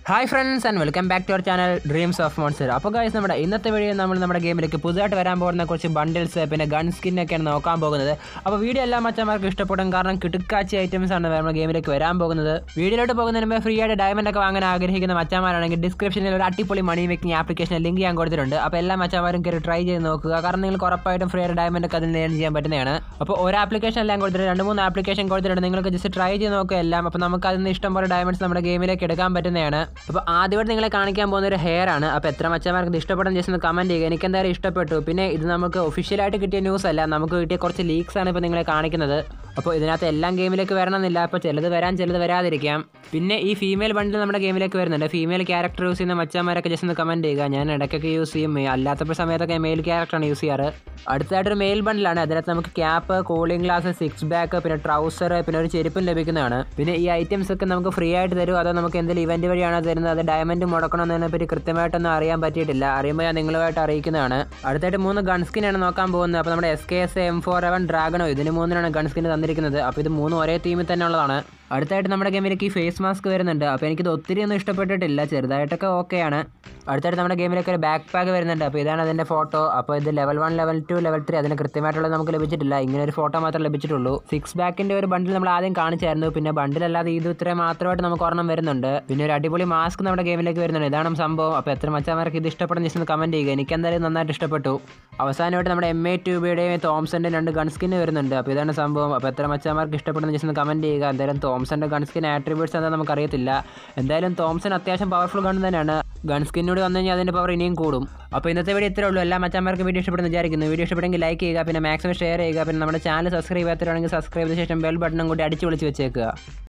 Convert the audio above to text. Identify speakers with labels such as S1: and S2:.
S1: hi friends and welcome back to our channel dreams of monster അപ്പോൾ guys നമ്മുടെ ഇന്നത്തെ video നമ്മൾ നമ്മുടെ ഗെയിമിലേക്ക് പുതുതായിട്ട് വരാൻ പോകുന്ന കുറച്ച് ബണ്ടിൽസ് പിന്നെ ഗൺ സ്കിന്നൊക്കെയാണ് നോക്കാൻ പോകുന്നത് അപ്പോൾ വീഡിയോ എല്ലാ മച്ചന്മാർക്ക് ഇഷ്ടപ്പെടും കാരണം കിടുക്കാച്ചി ഐറ്റംസ് ആണ് നമ്മുടെ ഗെയിമിലേക്ക് വരാൻ പോകുന്നത് വീഡിയോയിലോട്ട് പോകുന്നതിന് മുമ്പ് ഫ്രീ ആയിട്ട് ഡയമണ്ട് ഒക്കെ വാങ്ങാൻ ആഗ്രഹിക്കുന്ന മച്ചന്മാരാണെങ്കിൽ ഡിസ്ക്രിപ്ഷനിൽ ഒരു അടിപൊളി മണി മേക്കിംഗ് ആപ്ലിക്കേഷൻ ലിങ്ക് ഞാൻ കൊടുത്തിട്ടുണ്ട് അപ്പോൾ എല്ലാ മച്ചന്മാരും കയറി ട്രൈ ചെയ്ത് നോക്കുക കാരണം നിങ്ങൾക്ക് ഉറപ്പായിട്ടും ഫ്രീ ആയിട്ട് ഡയമണ്ട് ഒക്കെ അതിൽ നേടാൻ ചെയ്യാൻ പറ്റുന്നതാണ് അപ്പോൾ ഒരു ആപ്ലിക്കേഷൻ എല്ലാം കൊടുത്തിട്ടുണ്ട് രണ്ട് മൂന്ന് ആപ്ലിക്കേഷൻ കൊടുത്തിട്ടുണ്ട് നിങ്ങൾക്ക് ജസ്റ്റ് ട്രൈ ചെയ്ത് നോക്കുക എല്ലാം അപ്പോൾ നമുക്ക് അതിൽ നിന്ന് ഇഷ്ടം പോലെ ഡയമണ്ട്സ് നമ്മുടെ ഗെയിമിലേക്ക് എടുക്കാൻ പറ്റുന്നതാണ് അപ്പോൾ ആദ്യമായിട്ട് നിങ്ങളെ കാണിക്കാൻ പോകുന്ന ഒരു ഹെയർ ആണ് അപ്പോൾ എത്ര മച്ചന്മാർക്ക് ഇത് ഇഷ്ടപ്പെടുന്ന ജസ്റ്റ് ഒന്ന് കമൻറ്റ് ചെയ്യുക എനിക്ക് എന്തായാലും ഇഷ്ടപ്പെട്ടു പിന്നെ ഇത് നമുക്ക് ഒഫീഷ്യലായിട്ട് കിട്ടിയ ന്യൂസ് അല്ല നമുക്ക് കിട്ടിയ കുറച്ച് ലീക്സ് ആണ് ഇപ്പോൾ നിങ്ങളെ കാണിക്കുന്നത് അപ്പോൾ ഇതിനകത്ത് എല്ലാം ഗെയിമിലേക്ക് വരണമെന്നില്ല അപ്പോൾ ചിലത് വരാൻ ചിലത് വരാതിരിക്കാം പിന്നെ ഈ ഫീമെയിൽ ബണ്ടിൽ നമ്മുടെ ഗെയിമിലേക്ക് വരുന്നുണ്ട് ഫീമെയിൽ ക്യാരക്ടർ യൂസ് ചെയ്യുന്ന മച്ചന്മാരൊക്കെ ജസ്റ്റ് ഒന്ന് കമൻറ്റ് ചെയ്യുക ഞാൻ ഇടയ്ക്കൊക്കെ യൂസ് ചെയ്യും അല്ലാത്തപ്പോൾ സമയത്തൊക്കെ മെയിൽ ക്യാരക്ടറാണ് യൂസ് ചെയ്യാറ് അടുത്തായിട്ടൊരു മെയിൽ ബണ്ടിലാണ് അതിനകത്ത് നമുക്ക് cap cooling glass six pack പിന്നെ ട്രൗസർ പിന്നെ ഒരു ചെരുപ്പും ലഭിക്കുന്നതാണ് പിന്നെ ഈ ഐറ്റംസ് ഒക്കെ നമുക്ക് ഫ്രീ ആയിട്ട് തരും അതോ നമുക്ക് എന്തെങ്കിലും ഇവന്റ് വഴിയാണോ തരുന്നത് അത് ഡയമണ്ട് മുടക്കണമെന്നതിനെ പറ്റി കൃത്യമായിട്ടൊന്നും അറിയാൻ പറ്റിയിട്ടില്ല അറിയുമ്പോൾ ഞാൻ നിങ്ങളുമായിട്ട് അറിയിക്കുന്നതാണ് അടുത്തായിട്ട് മൂന്ന് ഗൺ സ്കിനാണ് നോക്കാൻ പോകുന്നത് അപ്പോൾ നമ്മുടെ S K S M four എവൻ ഡ്രാഗണോ ഇതിന് മൂന്നിനാണ് ഗൺ സ്കിൻ തന്നിരിക്കുന്നത് അപ്പോൾ ഇത് മൂന്നും ഒരേ ടീമിൽ തന്നെ ഉള്ളതാണ് അടുത്തായിട്ട് നമ്മുടെ ഗെയിമിലേക്ക് ഈ ഫേസ് മാസ്ക് വരുന്നുണ്ട് അപ്പോൾ എനിക്കിത് ഒത്തിരി ഒന്നും ഇഷ്ടപ്പെട്ടിട്ടില്ല ചെറുതായിട്ടൊക്കെ ഓക്കെയാണ് അടുത്തായിട്ട് നമ്മുടെ ഗെയിമിലേക്ക് ഒരു ബാക്ക് പാക്ക് വരുന്നുണ്ട് അപ്പോൾ ഇതാണ് അതിൻ്റെ ഫോട്ടോ അപ്പോൾ ഇത് level one level two level three അതിന് കൃത്യമായിട്ടുള്ളത് നമുക്ക് ലഭിച്ചിട്ടില്ല ഇങ്ങനെ ഒരു ഫോട്ടോ മാത്രമേ ലഭിച്ചിട്ടുള്ളൂ സിക്സ് ബാക്കിൻ്റെ ഒരു ബണ്ടിൽ നമ്മൾ ആദ്യം കാണിച്ചായിരുന്നു പിന്നെ ബണ്ടിലല്ലാതെ ഇത് ഇത്രയും മാത്രമായിട്ട് നമുക്ക് ഒരെണ്ണം വരുന്നുണ്ട് പിന്നെ ഒരു അടിപൊളി മാസ്ക് നമ്മുടെ ഗെയിമിലേക്ക് വരുന്നുണ്ട് ഇതാണ് സംഭവം അപ്പോൾ എത്ര മച്ചാമാർക്ക് ഇത് ഇഷ്ടപ്പെടുന്ന ജസ്റ്റ് ഒന്ന് കമൻറ്റ് ചെയ്യുക എനിക്ക് എന്തായാലും നന്നായിട്ട് ഇഷ്ടപ്പെട്ടു അവസാനമായിട്ട് നമ്മുടെ എം എ ട്യൂബിയുടെയും തോംസൻ്റെ രണ്ട് ഗൺ സ്കിൻ വരുന്നുണ്ട് അപ്പോൾ ഇതാണ് സംഭവം അപ്പോൾ എത്ര മച്ചാമാർക്ക് ഇഷ്ടപ്പെടുന്ന ജസ്റ്റ് ഒന്ന് കമൻറ്റ് ചെയ്യുക എന്തായാലും തോംസൻ്റെ ഗൺ സ്കിൻ ആട്രിബ്യൂട്ട്സ് എന്താ നമുക്ക് അറിയത്തില്ല എന്തായാലും തോംസൺ അത്യാവശ്യം പവർഫുൾ ഗൺ തന്നെയാണ് ഗൺ സ്കിന്നോട് വന്നു കഴിഞ്ഞാൽ അതിൻ്റെ പവർ ഇനിയും കൂടും അപ്പോൾ ഇന്നത്തെ വീഡിയോ ഇത്രേ ഉള്ളൂ എല്ലാ മച്ചാന്മാർക്കും വീഡിയോ ഇഷ്ടപ്പെടുന്നു വിചാരിക്കുന്നു വീഡിയോ ഇഷ്ടപ്പെടുമെങ്കിൽ ലൈക്ക് ചെയ്യുക പിന്നെ മാക്സിമം ഷെയർ ചെയ്യുക പിന്നെ നമ്മുടെ ചാനൽ സബ്സ്ക്രൈബ് ചെയ്യാത്തവരാണെങ്കിൽ സബ്സ്ക്രൈബ് ചെയ്ത ശേഷം ബെൽ ബട്ടണും കൂടി അടിച്ച് വിളിച്ച് വെച്ചേക്കുക